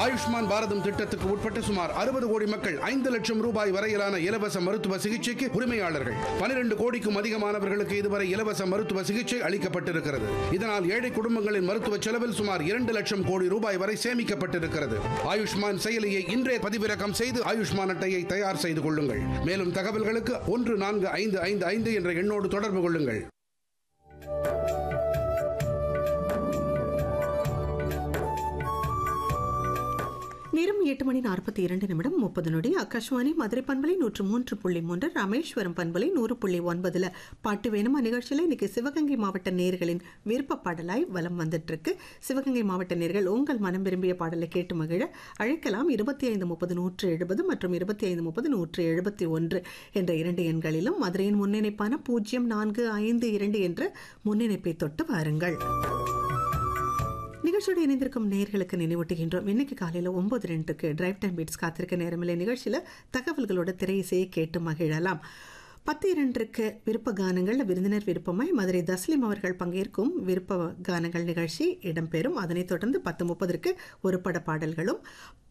ஆயுஷ்மான் பாரதம் திட்டத்துக்கு உட்பட்ட சுமார் அறுபது கோடி மக்கள் ஐந்து லட்சம் ரூபாய் வரையிலான இலவச மருத்துவ சிகிச்சைக்கு உரிமையாளர்கள் பனிரெண்டு கோடிக்கும் அதிகமானவர்களுக்கு இதுவரை இலவச மருத்துவ சிகிச்சை அளிக்கப்பட்டிருக்கிறது இதனால் ஏழை குடும்பங்களின் மருத்துவ செலவில் சுமார் இரண்டு லட்சம் கோடி ரூபாய் வரை சேமிக்கப்பட்டிருக்கிறது ஆயுஷ்மான் செயலியை இன்றே பதிவிறக்கம் செய்து ஆயுஷ்மான் அட்டையை தயார் செய்து கொள்ளுங்கள் மேலும் தகவல்களுக்கு ஒன்று நான்கு ஐந்து ஐந்து ஐந்து என்ற எண்ணோடு தொடர்பு கொள்ளுங்கள் நேரம் எட்டு மணி நாற்பத்தி இரண்டு நிமிடம் முப்பது நொடி ஆகாஷ்வாணி மதுரை பண்பலை நூற்று மூன்று புள்ளி மூன்று ராமேஸ்வரம் பண்பலை நூறு புள்ளி ஒன்பதுல பாட்டு வேணுமா நிகழ்ச்சியில் இன்னைக்கு சிவகங்கை மாவட்ட நேர்களின் விருப்ப பாடலாய் வலம் வந்துட்டு இருக்கு சிவகங்கை மாவட்ட நேர்கள் உங்கள் மனம் விரும்பிய பாடலை கேட்டு மகிழ அழைக்கலாம் இருபத்தி ஐந்து முப்பது நூற்று எழுபது மற்றும் இருபத்தி ஐந்து முப்பது நூற்று எழுபத்தி ஒன்று என்ற இரண்டு எண்களிலும் மதுரையின் முன்னிணைப்பான பூஜ்ஜியம் நான்கு ஐந்து இரண்டு என்ற முன்னிணைப்பை தொட்டு வாருங்கள் நிகழ்ச்சியோடு இணைந்திருக்கும் நேர்களுக்கு நினைவூட்டுகின்றோம் இன்னைக்கு காலையில் ஒன்பது ரெண்டுக்கு டிரைவ் டைம் பீட்ஸ் காத்திருக்க நேரமில்லை நிகழ்ச்சியில் தகவல்களோட திரையிசையை கேட்டு மகிழலாம் பத்து இரண்டிற்கு விருப்ப கானங்கள் விருந்தினர் விருப்பமாய் மதுரை தஸ்லிம் அவர்கள் பங்கேற்கும் விருப்ப கானங்கள் நிகழ்ச்சி இடம்பெறும் அதனைத் தொடர்ந்து பத்து முப்பதற்கு ஒரு பட பாடல்களும்